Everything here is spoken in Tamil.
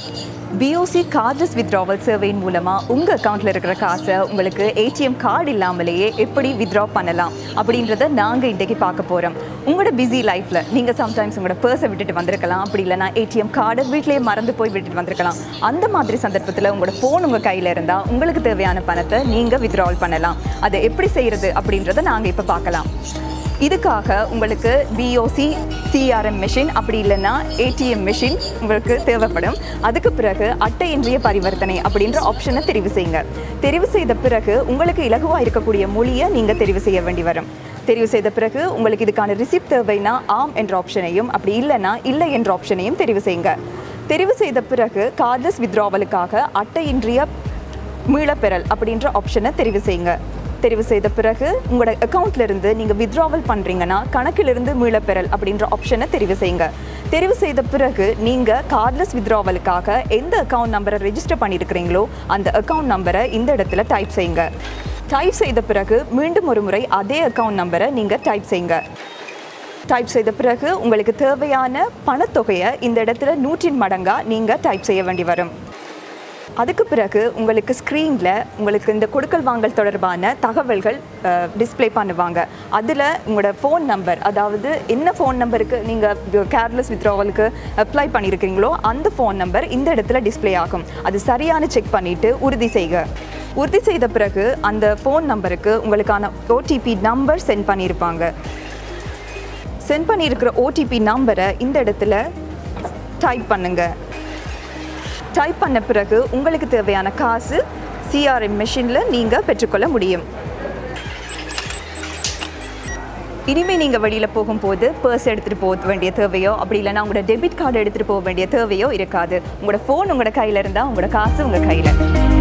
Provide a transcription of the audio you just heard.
பிஓசி கார்ட்லெஸ் வித்ட்ராவல் சேவையின் மூலமாக உங்கள் அக்கௌண்ட்டில் இருக்கிற காசை உங்களுக்கு ஏடிஎம் கார்டு இல்லாமலேயே எப்படி வித்ட்ரா பண்ணலாம் அப்படின்றத நாங்கள் இன்றைக்கி பார்க்க போகிறோம் உங்களோட பிஸி லைஃப்பில் நீங்கள் சம்டைம்ஸ் உங்களோட பர்ஸை விட்டுட்டு வந்திருக்கலாம் அப்படி இல்லைனா ஏடிஎம் கார்டை வீட்டிலேயே மறந்து போய் விட்டுட்டு வந்திருக்கலாம் அந்த மாதிரி சந்தர்ப்பத்தில் உங்களோட ஃபோன் உங்கள் கையில் இருந்தால் உங்களுக்கு தேவையான பணத்தை நீங்கள் வித்ட்ராவல் பண்ணலாம் அதை எப்படி செய்கிறது அப்படின்றத நாங்கள் இப்போ பார்க்கலாம் இதுக்காக உங்களுக்கு பிஓசி சிஆர்எம் மெஷின் அப்படி இல்லைன்னா ஏடிஎம் மெஷின் உங்களுக்கு தேவைப்படும் அதுக்கு பிறகு அட்டையின்றிய பரிவர்த்தனை அப்படின்ற ஆப்ஷனை தெரிவு செய்யுங்க தெரிவு செய்த பிறகு உங்களுக்கு இலகுவாக இருக்கக்கூடிய மொழியை நீங்கள் தெரிவு செய்ய வேண்டி வரும் தெரிவு செய்த பிறகு உங்களுக்கு இதுக்கான ரிசிப்ட் தேவைன்னா ஆம் என்ற ஆப்ஷனையும் அப்படி இல்லைன்னா இல்லை என்ற ஆப்ஷனையும் தெரிவு செய்யுங்க தெரிவு செய்த பிறகு கார்ட்லெஸ் வித்ட்ராவலுக்காக அட்டையின்றிய மீளப்பெறல் அப்படின்ற ஆப்ஷனை தெரிவு செய்யுங்க தெரிவு செய்த பிறகு உங்களோட அக்கௌண்ட்ல இருந்து நீங்க வித்ட்ராவல் பண்றீங்கன்னா கணக்கிலிருந்து மீளப்பெறல் அப்படின்ற ஆப்ஷனை தெரிவு செய்யுங்க தெரிவு செய்த பிறகு நீங்க கார்ட்லெஸ் வித்ட்ராவலுக்காக எந்த அக்கௌண்ட் நம்பரை ரெஜிஸ்டர் பண்ணியிருக்கிறீங்களோ அந்த அக்கௌண்ட் நம்பரை இந்த இடத்துல டைப் செய்யுங்க டைப் செய்த பிறகு மீண்டும் ஒரு முறை அதே அக்கௌண்ட் நம்பரை நீங்க டைப் செய்யுங்க டைப் செய்த பிறகு உங்களுக்கு தேவையான பணத்தொகையை இந்த இடத்துல நூற்றின் மடங்கா நீங்க டைப் செய்ய வேண்டி வரும் அதுக்கு பிறகு உங்களுக்கு ஸ்க்ரீனில் உங்களுக்கு இந்த கொடுக்கல் வாங்கல் தொடர்பான தகவல்கள் டிஸ்ப்ளே பண்ணுவாங்க அதில் உங்களோட ஃபோன் நம்பர் அதாவது என்ன ஃபோன் நம்பருக்கு நீங்கள் கேர்லெஸ் வித்ட்ராவலுக்கு அப்ளை பண்ணியிருக்கிறீங்களோ அந்த ஃபோன் நம்பர் இந்த இடத்துல டிஸ்ப்ளே ஆகும் அது சரியான செக் பண்ணிவிட்டு உறுதி செய்க உறுதி செய்த பிறகு அந்த ஃபோன் நம்பருக்கு உங்களுக்கான ஓடிபி நம்பர் சென்ட் பண்ணியிருப்பாங்க சென்ட் பண்ணியிருக்கிற ஓடிபி நம்பரை இந்த இடத்துல டைப் பண்ணுங்கள் டைப் பண்ண பிறகு உங்களுக்கு தேவையான காசு சிஆர்எம் மெஷினில் நீங்கள் பெற்றுக்கொள்ள முடியும் இனிமேல் நீங்கள் வெளியில் போகும்போது பர்ஸ் எடுத்துகிட்டு போக வேண்டிய தேவையோ அப்படி இல்லைன்னா உங்களோட டெபிட் கார்டு எடுத்துகிட்டு போக வேண்டிய தேவையோ இருக்காது உங்களோட ஃபோன் உங்களோட கையில் இருந்தால் உங்களோட காசு உங்கள் கையில்